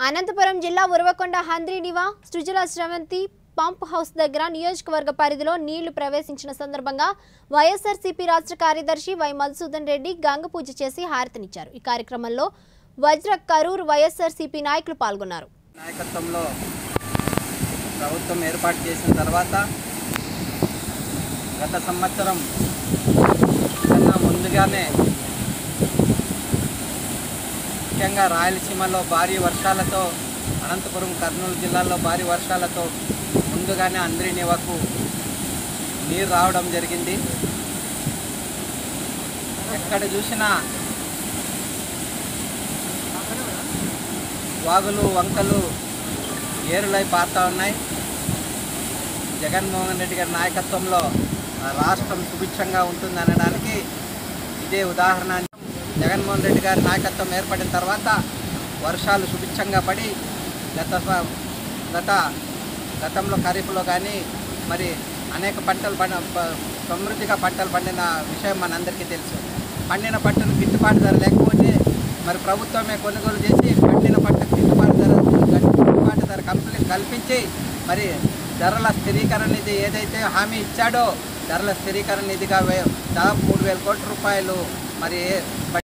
అనంతపురం జిల్లా Uravakonda Handrineeva Srujala Sravanthi pump house దగ్గర నియోజకవర్గ పరిధిలో నీళ్లు ప్రవేశించిన సందర్భంగా వైఎస్ఆర్సీపీ రాష్ట్ర కార్యదర్శి వై మధుసూదన్ రెడ్డి గంగ పూజ చేసి హారతినిచ్చారు ఈ కార్యక్రమంలో వజ్ర కరూర్ వైఎస్ఆర్సీపీ నాయకులు పాల్గొన్నారు నాయకత్వంలో ప్రభుత్వం ఏర్పాటు చేసిన తర్వాత గత సంవత్సరం కన్నా ముందుగానే ముఖ్యంగా రాయలసీమలో భారీ వర్షాలతో అనంతపురం కర్నూలు జిల్లాల్లో భారీ వర్షాలతో ముందుగానే అంద్రినివకు నీరు రావడం జరిగింది ఎక్కడ చూసినా వాగులు వంకలు ఏరులై పారుతూ ఉన్నాయి జగన్మోహన్ రెడ్డి గారి నాయకత్వంలో ఆ రాష్ట్రం సుభిక్షంగా ఉంటుంది అనడానికి ఇదే ఉదాహరణ జగన్మోహన్ రెడ్డి గారి నాయకత్వం ఏర్పడిన తర్వాత వర్షాలు సుభిక్షంగా పడి గత స- గత గతంలో ఖరీఫ్లో కానీ మరి అనేక పంటలు పండ ప- సమృద్ధిగా పంటలు పండిన విషయం మనందరికీ తెలుసు పండిన పంటను గిట్టుబాటు ధర లేకపోతే మరి ప్రభుత్వమే కొనుగోలు చేసి పండిన పంటకు గిట్టుబాటు ధర గిట్టుబాటు ధర కంప్లీట్ కల్పించి మరి ధరల స్థిరీకరణ నిధి ఏదైతే హామీ ఇచ్చాడో ధరల స్థిరీకరణ నిధిగా వే- దాదాపు మూడు వేల కోట్ల రూపాయలు మరి